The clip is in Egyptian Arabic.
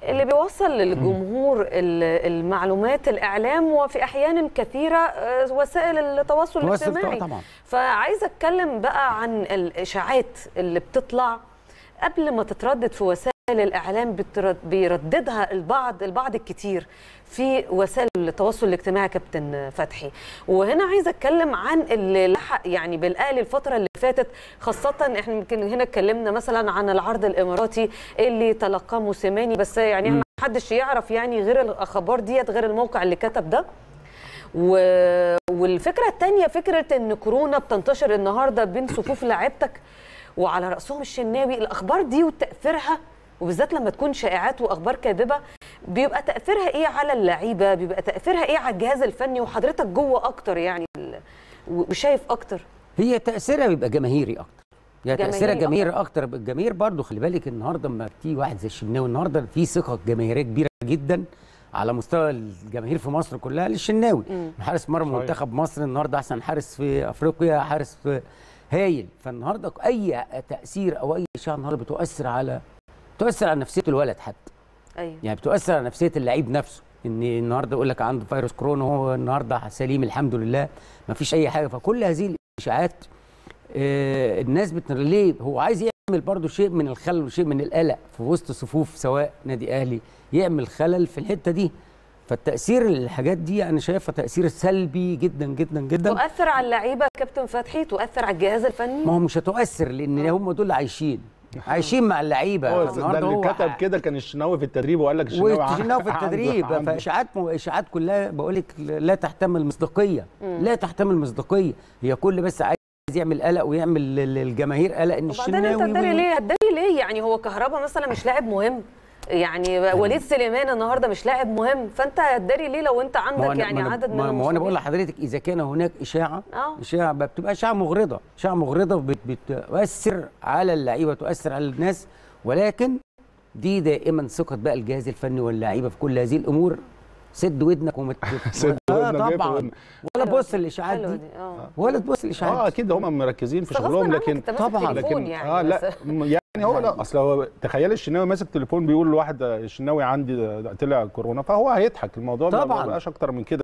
اللي بيوصل للجمهور ال- المعلومات الاعلام وفي احيان كثيره آه، وسائل التواصل تواصل الاجتماعي طبعا فعايزه اتكلم بقى عن الاشاعات اللي بتطلع قبل ما تتردد في وسائل الاعلام بترد بيرددها البعض البعض الكتير في وسائل التواصل الاجتماعي كابتن فتحي وهنا عايزه اتكلم عن اللي لحق يعني بالاهلي الفتره اللي فاتت خاصه احنا يمكن هنا اتكلمنا مثلا عن العرض الاماراتي اللي تلقاه موسيماني بس يعني ما حدش يعرف يعني غير الاخبار ديت غير الموقع اللي كتب ده و... والفكره الثانيه فكره ان كورونا بتنتشر النهارده بين صفوف لعيبتك وعلى راسهم الشناوي الاخبار دي وتاثيرها وبالذات لما تكون شائعات واخبار كاذبه بيبقى تاثيرها ايه على اللعيبه بيبقى تاثيرها ايه على الجهاز الفني وحضرتك جوه اكتر يعني ال- وشايف اكتر هي تاثيرها بيبقى جماهيري اكتر يعني جماهيري تاثيرها جماهيري اكتر الجماهير برضو خلي بالك النهارده لما بتيجي واحد زي الشناوي النهارده في ثقه جماهيريه كبيره جدا على مستوى الجماهير في مصر كلها للشناوي حارس مرمى صحيح. منتخب مصر النهارده احسن حارس في افريقيا حارس في هايل فالنهارده اي تاثير او اي اشاعه النهارده بتؤثر على بتؤثر على نفسيه الولد حتى ايوه يعني بتؤثر على نفسيه اللعيب نفسه ان النهارده يقول لك عنده فيروس كورونا وهو النهارده سليم الحمد لله ما فيش اي حاجه فكل هذه الاشاعات آه، الناس بت... ليه هو عايز يعمل برضه شيء من الخلل وشيء من القلق في وسط صفوف سواء نادي اهلي يعمل خلل في الحته دي فالتاثير الحاجات دي انا شايفها تاثير سلبي جدا جدا جدا تؤثر على اللعيبه كابتن فتحي تؤثر على الجهاز الفني ما هو مش هتؤثر لان هم دول عايشين عايشين مع اللعيبه هو ده فالنهارده اللي هو كتب كده كان الشناوي في التدريب وقال لك الشناوي ع- والشناوي في عنده- التدريب عنده- فاشاعات اشاعات كلها بقول لك لا تحتمل مصداقيه لا تحتمل مصداقيه هي كل بس عايز يعمل قلق ويعمل لل- للجماهير قلق ان وبعدين انت الشناوي هتداري و- ليه هتداري ليه يعني هو كهربا مثلا مش لاعب مهم يعني وليد سليمان النهارده مش لاعب مهم فانت هتداري ليه لو انت ما هو عندك أنا- يعني ما أنا- عدد من ما ما هو انا المصابين؟ بقول لحضرتك اذا كان هناك اشاعه اه اشاعه بتبقى اشاعه مغرضه اشاعه مغرضه بت- بتؤثر على اللعيبه تؤثر على الناس ولكن دي دائما ثقه بقى الجهاز الفني واللعيبه في كل هذه الامور سد ودنك وما ت- سد آه ودنك إيه في طبعا ودنك؟ ولا حلوة بص دي، الاشاعات حلوة دي دي، اه ولا تبص الاشاعات اه دي. اكيد هم مركزين في بس غصب شغلهم عنك لكن انت ماسك طبعاً. تليفون لكن يعني اه لا بس- م- يعني هو لا اصل هو تخيل الشناوي ماسك تليفون بيقول لواحد الشناوي عندي طلع كورونا فهو هيضحك الموضوع ما طبعاً. بقاش اكتر من كده